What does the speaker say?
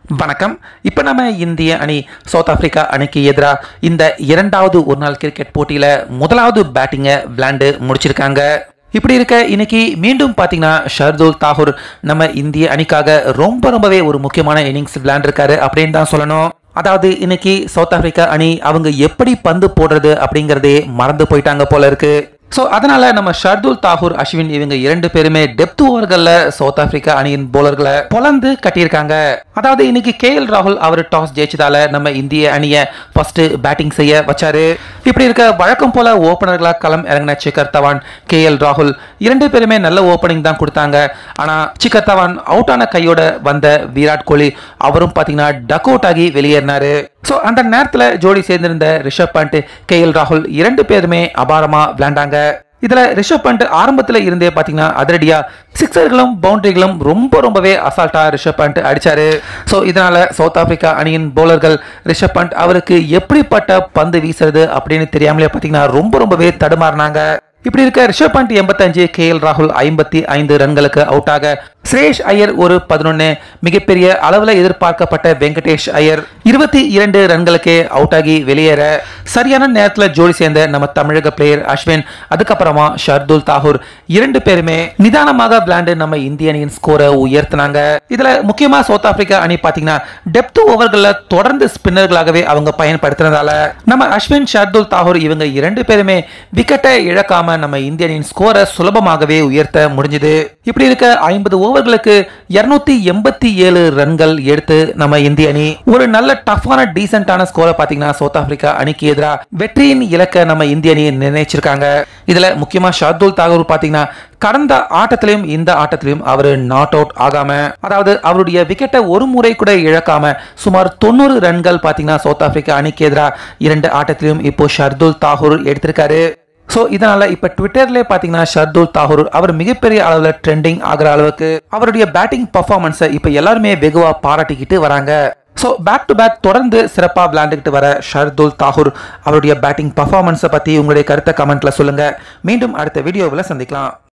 வணக்கம் இப்போ நம்ம இந்திய அணி சவுத் ஆப்பிரிக்கா அணிக்கு எதிராக இந்த இரண்டாவது ஒரு நாள் கிரிக்கெட் போட்டியில் முதலாவது பேட்டிங்கை விளையாண்டு முடிச்சிருக்காங்க இப்படி இருக்க இன்னைக்கு மீண்டும் பார்த்தீங்கன்னா ஷர்துல் தாகூர் நம்ம இந்திய அணிக்காக ரொம்ப ரொம்பவே ஒரு முக்கியமான இன்னிங்ஸ் விளையாண்டுருக்காரு அப்படின்னு தான் சொல்லணும் அதாவது இன்னைக்கு சவுத் ஆப்பிரிக்கா அணி அவங்க எப்படி பந்து போடுறது அப்படிங்கறதே மறந்து போயிட்டாங்க போல இருக்கு ஸோ அதனால நம்ம ஷர்துல் தாகூர் அஸ்வின் இவங்க இரண்டு பேருமே டெப்த் ஓவர்களில் சவுத் ஆப்பிரிக்கா அணியின் போலர்களை பொலந்து கட்டியிருக்காங்க அதாவது இன்னைக்கு கே எல் ராகுல் அவர் டாஸ் ஜெயிச்சதால நம்ம இந்திய அணியை ஃபர்ஸ்ட் பேட்டிங் செய்ய வச்சாரு இப்படி இருக்க வழக்கம் போல ஓப்பனர்களா களம் இறங்கின சிக்கர் தவான் கே எல் ராகுல் இரண்டு பேருமே நல்ல ஓப்பனிங் தான் கொடுத்தாங்க ஆனா சிக்கர் தவான் அவுட் ஆன கையோட வந்த விராட் கோலி அவரும் பாத்தீங்கன்னா டக் அவுட் ஆகி வெளியேறினாரு ஸோ அந்த நேரத்தில் ஜோடி சேர்ந்திருந்த ரிஷப் பண்ட் கே எல் ராகுல் இரண்டு பேருமே அபாரமா விளையாண்டாங்க இதுல ரிஷப் பண்ட் ஆரம்பத்துல இருந்தே பாத்தீங்கன்னா அதிரடியா சிக்ஸர்களும் பவுண்டரிகளும் ரொம்ப ரொம்பவே அசால்ட்டா ரிஷப் பண்ட் அடிச்சாரு ஸோ இதனால சவுத் ஆப்பிரிக்கா அணியின் பவுலர்கள் ரிஷப் பண்ட் அவருக்கு எப்படிப்பட்ட பந்து வீசுறது அப்படின்னு தெரியாமலே பாத்தீங்கன்னா ரொம்ப ரொம்பவே தடுமாறினாங்க இப்படி இருக்க ரிஷப் பண்ட் எண்பத்தஞ்சு கே எல் ராகுல் ஐம்பத்தி ஐந்து ரன்களுக்கு அவுட் ஆக சுரேஷ் ஐயர் ஒரு பதினொன்னு மிகப்பெரிய அளவில் எதிர்பார்க்கப்பட்ட வெங்கடேஷ் ஐயர் இருபத்தி இரண்டு ரன்களுக்கே அவுட் ஆகி வெளியேற சரியான நேரத்தில் ஜோடி சேர்ந்த நம்ம தமிழக பிளேயர் அஸ்வின் அதுக்கப்புறமா ஷர்துல் தாகூர் இரண்டு பேருமே நிதானமாக விளையாண்டு நம்ம இந்திய அணியின் ஸ்கோரை உயர்த்தினாங்க இதுல முக்கியமா சவுத் ஆப்பிரிக்கா அணி பாத்தீங்கன்னா டெப்த் ஓவர்களில் தொடர்ந்து ஸ்பின்னர்களாகவே அவங்க பயன்படுத்தினதால நம்ம அஸ்வின் ஷர்துல் தாகூர் இவங்க இரண்டு பேருமே விக்கெட்டை இழக்காம நம்ம இந்திய அணியின் ஸ்கோரை சுலபமாகவே உயர்த்த முடிஞ்சது இப்படி இருக்க ஐம்பது ஓவர்களுக்கு இருநூத்தி எண்பத்தி ஏழு ரன்கள் எடுத்து நம்ம இந்திய அணி ஒரு நல்ல டஃப்பான டீசென்டான ஸ்கோரை பாத்தீங்கன்னா சவுத் ஆப்பிரிக்கா அணிக்கு எதிராக வெற்றியின் இலக்கை நம்ம இந்திய அணி நிர்ணயிச்சிருக்காங்க இதுல முக்கியமா ஷர்துல் தாகூர் பாத்தீங்கன்னா கடந்த ஆட்டத்திலையும் இந்த ஆட்டத்திலையும் அவர் நாட் அவுட் ஆகாம அதாவது அவருடைய விக்கெட்டை ஒரு முறை கூட இழக்காம சுமார் தொண்ணூறு ரன்கள் பாத்தீங்கன்னா சவுத் ஆப்பிரிக்கா அணிக்கு எதிராக இரண்டு ஆட்டத்திலையும் இப்போ ஷர்துல் தாகூர் எடுத்திருக்காரு ஸோ இதனால இப்ப ட்விட்டர்ல பாத்தீங்கன்னா ஷர்துல் தாகூர் அவர் மிகப்பெரிய அளவுல ட்ரெண்டிங் ஆகிற அளவுக்கு அவருடைய பேட்டிங் பர்ஃபார்மன்ஸை இப்ப எல்லாருமே வெகுவா பாராட்டிக்கிட்டு வராங்க ஸோ பேக் டு பேக் தொடர்ந்து சிறப்பாக விளையாண்டுக்கிட்டு வர ஷர்துல் தாகூர் அவருடைய பேட்டிங் பர்ஃபார்மன்ஸை பற்றி உங்களுடைய கருத்தை கமெண்ட்ல சொல்லுங்க மீண்டும் அடுத்த வீடியோவில் சந்திக்கலாம்